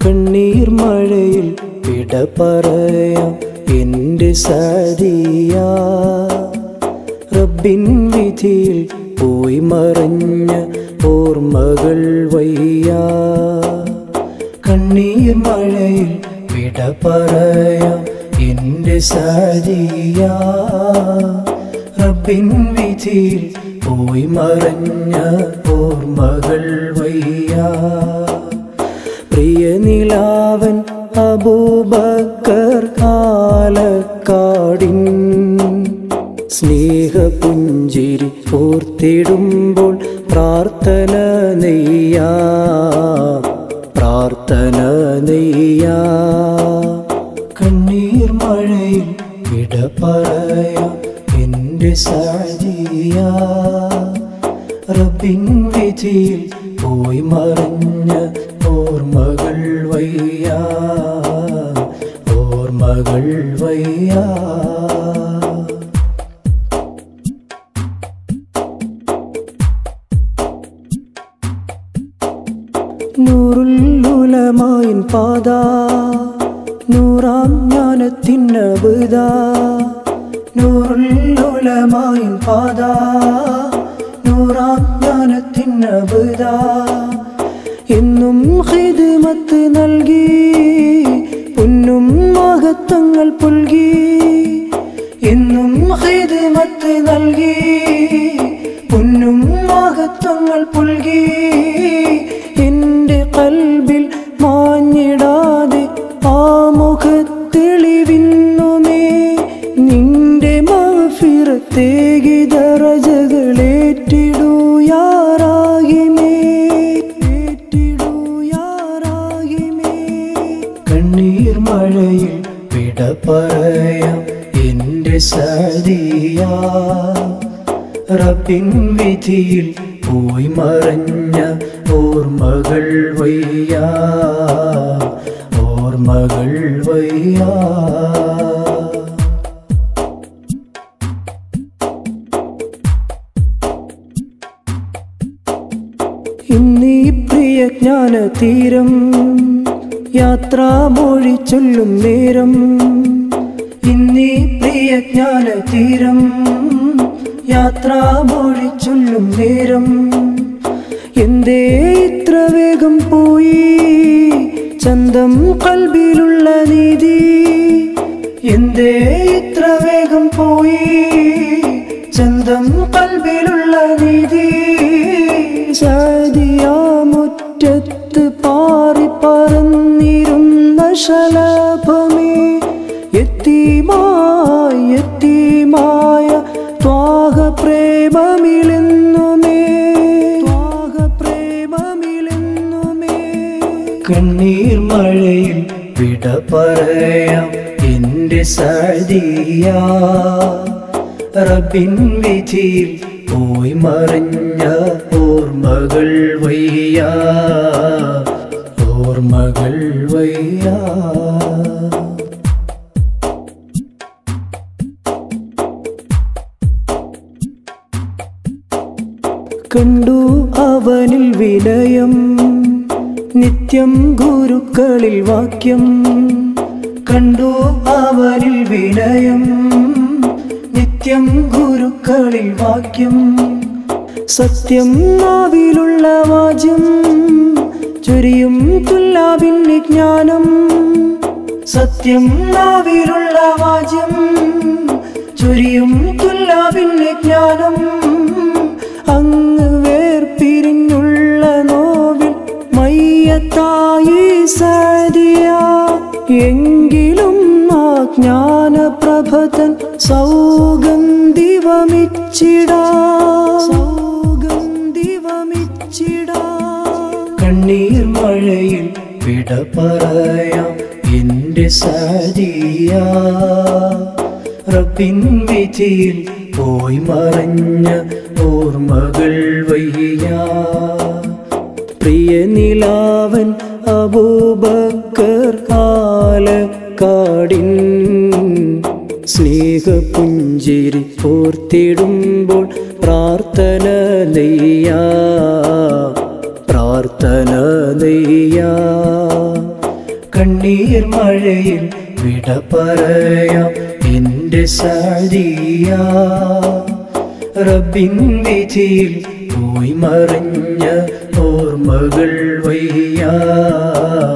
കണ്ണീർ മഴയിൽ വിട പറയാം എൻ്റെ സാരിയ റബ്ബിൻ വിധിയിൽ പോയി മറഞ്ഞ ഓർമ്മകൾ വയ്യ കണ്ണീർ മഴയിൽ വിട പറയാം എൻ്റെ സാരിയ റബ്ബിൻ വിധിയിൽ പോയി മറഞ്ഞ ഓർമ്മകൾ വയ്യ പ്രിയ നിലാവൻ അബൂബക്കർ കാലക്കാടിൻ സ്നേഹപുഞ്ചിരി ഓർത്തിടുമ്പോൾ പ്രാർത്ഥന നെയ്യാ പ്രാർത്ഥന നെയ്യാ കണ്ണീർ മഴയിൽ വിട പറയാം എൻ്റെ സാരിയ റബ്ബിൻ വിധിയിൽ പോയി മറഞ്ഞ ഓർമ്മകൾ വയ്യ ഓർമ്മകൾ വയ്യ നൂറുല്ലുലമായിൻ പാത നൂറാം ജ്ഞാനത്തിനബുദ നൂറുല്ലുലമായിൻ പാത നൂറാം ജ്ഞാനത്തിനബുദ എന്നും ഹിദ്മത്ത് നൽകി പൊന്നും മഹത്വങ്ങൾ പുൽകി എന്നും ഹിദ്മത്ത് നൽകി പൊന്നും മഹത്വങ്ങൾ പുൽകി എൻ്റെ കൽബിൽ മാഞ്ഞിടാതെ ആ മുഖത്തെളിവിന്നുമേ നിന്റെ മാഫിറത്തേകി ദറജകളേറ്റിടുയാറാകിമേ ഏറ്റിടുയാറാകിമേ കണ്ണീർ മഴയിൽ വിട പറയാം എൻ്റെ സരിയ റബ്ബിൻ വിധിയിൽ പോയി മറഞ്ഞ ഓർമ്മകൾ വയ്യ ഓർമ്മകൾ വയ്യ ഇന്നീ പ്രിയ ജ്ഞാന തീരം യാത്രാമൊഴി ചൊല്ലും നേരം ഇന്നീ പ്രിയ ജ്ഞാന തീരം യാത്രാമൊഴി ചൊല്ലും നേരം എന്തേ ഇത്ര വേഗം പോയി ചന്തം കൽബിലുള്ള നീതി എന്തേ ഇത്ര വേഗം പോയി ചന്തം കൽബിലുള്ള നീതി മുറ്റത്ത് പാറി പറന്നിരുന്ന ശലഭമേ എത്തിമായ എത്തിമായ ത്വാഗ പ്രേമമിലെന്നുമേ ത്വാഗ പ്രേമമിലെന്നുമേ കണ്ണീർ മഴയിൽ വിട പറയാം എൻ്റെ സദിയ റബ്ബിൻ വിധിയിൽ പോയി മറഞ്ഞ ഓർമ്മകൾ വയ്യ ഓർമ്മകൾ വയ്യ കണ്ടു അവനിൽ വിനയം നിത്യം ഗുരുക്കളിൽ വാക്യം കണ്ടു അവനിൽ വിനയം നിത്യം ഗുരുക്കളിൽ വാക്യം സത്യം നാവിലുള്ള വാചം ചൊരിയും തുല്ലാവിന് ജ്ഞാനം സത്യം നാവിലുള്ള വാചം ചൊരിയും തുല്ലാവിന് ജ്ഞാനം അങ്ങ് വേർപിരിഞ്ഞുള്ള നോവിൽ മയ്യത്തായി സാരിയ എങ്കിലും ആ ജ്ഞാനപ്രഭതൻ സൗഗന്ധിവമിച്ചിടാ സൗഗന്ധിവമിച്ചിടാ കണ്ണീർ മഴയിൽ വിട പറയാം എൻ്റെ സാരിയ റബ്ബിൻ വിധിയിൽ പോയി മറഞ്ഞ ഓർമ്മകൾ വയ്യ പ്രിയ നിലാവൻ അബൂബക്കർ കാലക്കാടിൻ സ്നേഹപുഞ്ചിരി ഓർത്തിടുമ്പോൾ പ്രാർത്ഥന നെയ്യാ പ്രാർത്ഥന നെയ്യാ കണ്ണീർ മഴയിൽ വിട പറയാം എൻ്റെ സാരിയ റബ്ബിൻ വിധിയിൽ പോയി മറിഞ്ഞ ഓർമ്മകൾ വയ്യ